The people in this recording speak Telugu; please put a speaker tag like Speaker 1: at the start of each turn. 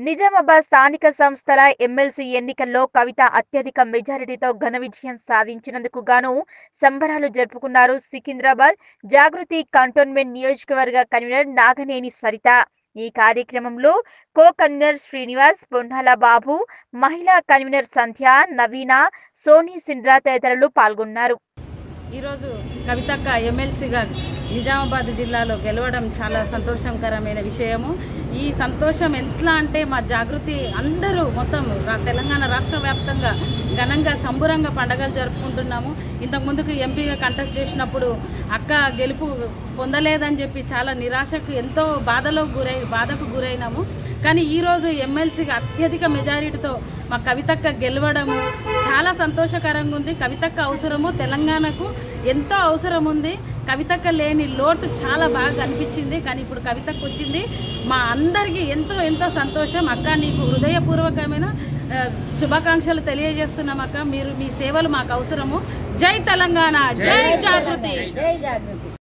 Speaker 1: నిజామాబాద్ స్థానిక సంస్థల ఎమ్మెల్సీ ఎన్నికల్లో కవిత అత్యధిక మెజారిటీతో ఘన విజయం సాధించినందుకు గాను సంబరాలు జరుపుకున్నారు సికింద్రాబాద్ జాగృతి కంటోన్మెంట్ నియోజకవర్గ కన్వీనర్ నాగనేని సరిత ఈ కార్యక్రమంలో కో కన్వీనర్ శ్రీనివాస్ పొన్నాల బాబు మహిళా కన్వీనర్ సంధ్య నవీన సోనీ సిండ్రా తదితరులు పాల్గొన్నారు
Speaker 2: ఈరోజు కవితక్క ఎమ్మెల్సీగా నిజామాబాద్ జిల్లాలో గెలవడం చాలా సంతోషకరమైన విషయము ఈ సంతోషం ఎట్లా అంటే మా జాగృతి అందరూ మొత్తం రా- తెలంగాణ రాష్ట్ర వ్యాప్తంగా ఘనంగా సంబురంగా పండగలు జరుపుకుంటున్నాము ఇంతకు ముందుకు ఎంపీగా కంటెస్ట్ చేసినప్పుడు అక్క గెలుపు పొందలేదని చెప్పి చాలా నిరాశకు ఎంతో బాధలో గురై బాధకు గురైనాము కానీ ఈరోజు ఎమ్మెల్సీగా అత్యధిక మెజారిటీతో మా కవితక్క గెలవడము చాలా సంతోషకరంగా ఉంది కవితక్క అవసరము తెలంగాణకు ఎంతో అవసరం ఉంది కవితక్క లేని లోటు చాలా బాగా అనిపించింది కానీ ఇప్పుడు కవితక్క వచ్చింది మా అందరికీ ఎంతో ఎంతో సంతోషం అక్క నీకు హృదయపూర్వకమైన ఆ, శుభాకాంక్షలు తెలియజేస్తున్నాం అక్క మీరు మీ సేవలు మాకు అవసరము జై తెలంగాణ జై జాగృతి
Speaker 3: జై జాగృతి